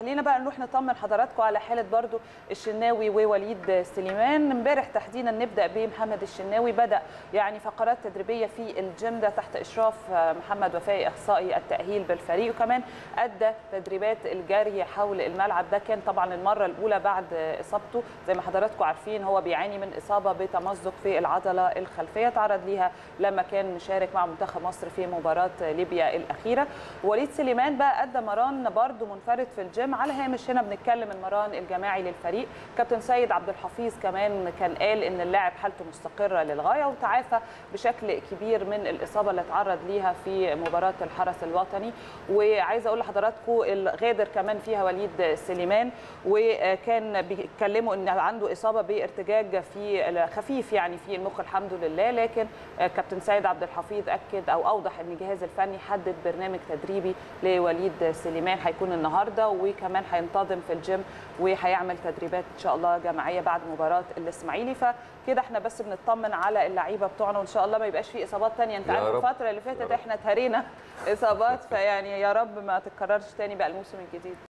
خلينا بقى نروح نطمن حضراتكم على حاله برضو الشناوي ووليد سليمان امبارح تحديدا نبدا بمحمد الشناوي بدا يعني فقرات تدريبيه في الجيم ده تحت اشراف محمد وفائي اخصائي التاهيل بالفريق وكمان ادى تدريبات الجري حول الملعب ده كان طبعا المره الاولى بعد اصابته زي ما حضراتكم عارفين هو بيعاني من اصابه بتمزق في العضله الخلفيه تعرض ليها لما كان مشارك مع منتخب مصر في مباراه ليبيا الاخيره وليد سليمان بقى ادى مران برضو منفرد في الجيم على هامش هنا بنتكلم المران الجماعي للفريق كابتن سيد عبد الحفيظ كمان كان قال ان اللاعب حالته مستقره للغايه وتعافى بشكل كبير من الاصابه اللي تعرض ليها في مباراه الحرس الوطني وعايزه اقول لحضراتكم الغادر كمان فيها وليد سليمان وكان بيتكلموا ان عنده اصابه بارتجاج في خفيف يعني في المخ الحمد لله لكن كابتن سيد عبد الحفيظ اكد او اوضح ان الجهاز الفني حدد برنامج تدريبي لوليد سليمان هيكون النهارده وكمان هينتظم في الجيم وهيعمل تدريبات ان شاء الله جماعيه بعد مباراه الاسماعيلي فكده احنا بس بنطمن على اللعيبه بتوعنا وان شاء الله ما يبقاش في اصابات ثانيه انت عارف الفتره اللي فاتت احنا اتهرينا اصابات فيعني يا رب ما تتكررش تاني بقى الموسم الجديد